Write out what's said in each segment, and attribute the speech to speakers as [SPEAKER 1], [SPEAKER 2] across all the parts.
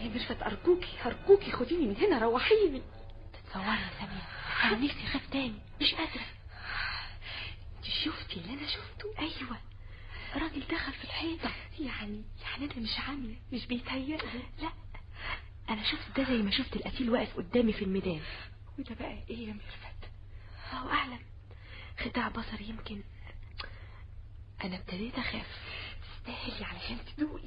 [SPEAKER 1] ميرفت ارجوكي ارجوكي خديني من هنا روحيني
[SPEAKER 2] تتصوري يا سمير انا نفسي اخاف تاني مش قادره
[SPEAKER 1] انت شفتي اللي انا شفته
[SPEAKER 2] ايوه راجل دخل في الحيطه
[SPEAKER 1] يعني يعني انا مش عامله مش بيتهيألي
[SPEAKER 2] لا انا شفت ده زي ما شفت القتيل واقف قدامي في الميدان
[SPEAKER 1] وده بقى ايه يا ميرفت
[SPEAKER 2] الله اعلم خداع بصر يمكن انا ابتديت اخاف
[SPEAKER 1] تستاهلي علشان تدوقي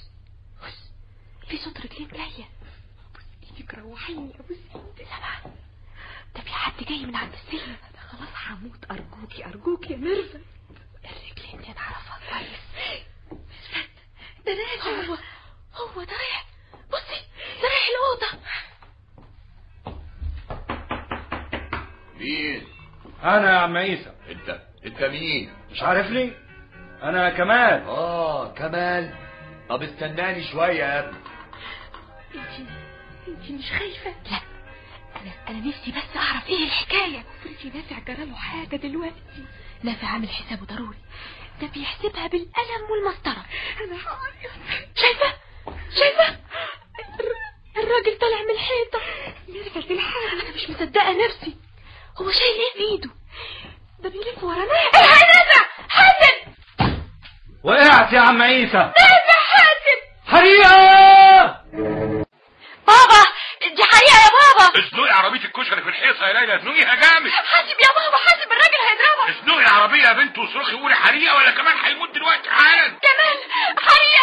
[SPEAKER 2] في صوت رجلين جايه
[SPEAKER 1] بص ايدك روحيني ابوس ايدك
[SPEAKER 2] سامعه ده في حد جاي من عند السلم
[SPEAKER 1] انا خلاص هموت ارجوكي ارجوكي يا ميرفت
[SPEAKER 2] الرجلين دي اعرفها كويس
[SPEAKER 1] ده راجع
[SPEAKER 2] هو هو ده رايح بصي ده رايح الاوضه
[SPEAKER 3] مين
[SPEAKER 4] انا يا عم عيسى
[SPEAKER 3] انت انت مين
[SPEAKER 4] مش عارفني انا كمال
[SPEAKER 3] اه كمال طب استناني شوية يا ابني
[SPEAKER 1] انت انت مش خايفه
[SPEAKER 2] لا انا انا نفسي بس اعرف ايه الحكايه
[SPEAKER 1] افرضي نافع جراله حاجه دلوقتي
[SPEAKER 2] نافع عامل حسابه ضروري ده بيحسبها بالقلم والمسطره
[SPEAKER 1] انا هعيط
[SPEAKER 2] شايفه شايفه الراجل طالع من الحيطه
[SPEAKER 1] ميرفت الحاجه
[SPEAKER 2] انا مش مصدقه نفسي هو شايل ايه في ايده
[SPEAKER 1] ده بيلف ورا نافع
[SPEAKER 2] الحق نافع حاتم
[SPEAKER 4] وقعت يا عم عيسى
[SPEAKER 2] نافع حاتم
[SPEAKER 4] حريقه
[SPEAKER 2] بابا دي حقيقه يا بابا
[SPEAKER 5] اسنقي عربية الكشري في الحيطة يا ليلى اسنقيها جامد
[SPEAKER 2] حاسب يا بابا حاسب الراجل هيضربك
[SPEAKER 5] اسنقي العربية يا بنت وصرخي قولي حريقة ولا كمان هيموت دلوقتي حالا
[SPEAKER 2] كمان حقيقه